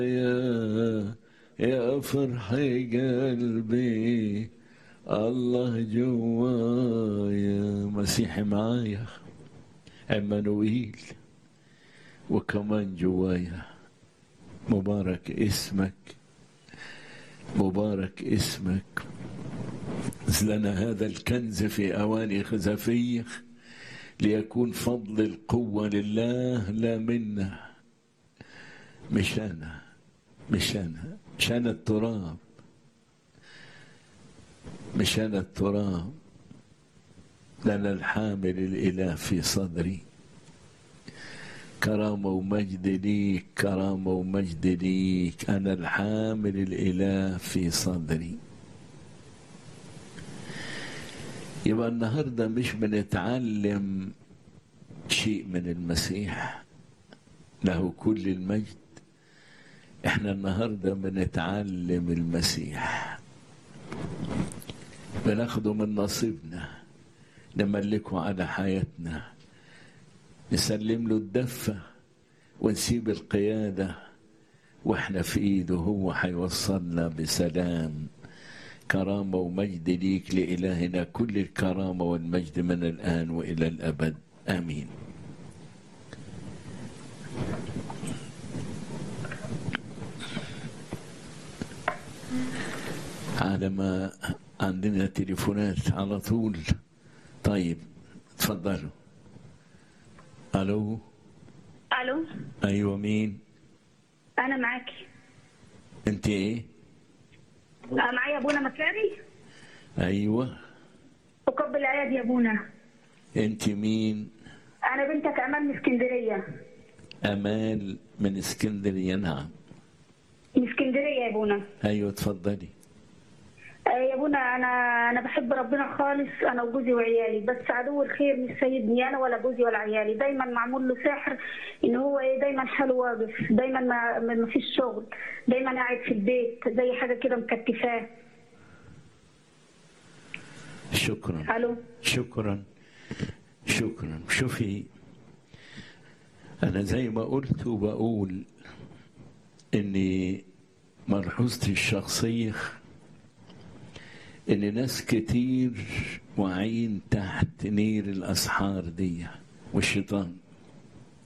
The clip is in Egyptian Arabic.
يا يا فرح قلبي الله جوايا مسيحي معايا عمانويل وكمان جوايا مبارك اسمك مبارك اسمك لنا هذا الكنز في أواني خزفية ليكون فضل القوة لله لا منا مش أنا مش أنا مش أنا التراب مش أنا التراب لنا الحامل الإله في صدري كرامة ومجد ليك كرامة ومجد ليك أنا الحامل الإله في صدري يبقى النهاردة مش بنتعلم شيء من المسيح له كل المجد احنا النهاردة بنتعلم المسيح بناخده من نصيبنا نملكه على حياتنا نسلم له الدفة ونسيب القيادة واحنا في ايده هو هيوصلنا بسلام كرامة ومجد ليك لإلهنا كل الكرامة والمجد من الآن وإلى الأبد آمين على ما عندنا تليفونات على طول طيب تفضلوا الو الو ايوه مين انا معاكي انت ايه آه، معايا ابونا مكاري ايوه وقبل الايادي يا ابونا انت مين انا بنتك امال من اسكندريه امال من اسكندريه نعم من اسكندريه يا ابونا ايوه تفضلي آه، يا ابونا انا انا بحب ربنا خالص انا وجوزي وعيالي بس عدو الخير مش سيدني انا ولا جوزي ولا عيالي دايما معمول له سحر ان هو ايه دايما حاله واقف دايما ما, ما ما فيش شغل دايما قاعد في البيت زي حاجه كده مكتفاه شكرا الو شكرا شكرا شوفي انا زي ما قلت وبقول اني ملحوظتي الشخصيه ان ناس كتير واعيين تحت نير الاسحار دي والشيطان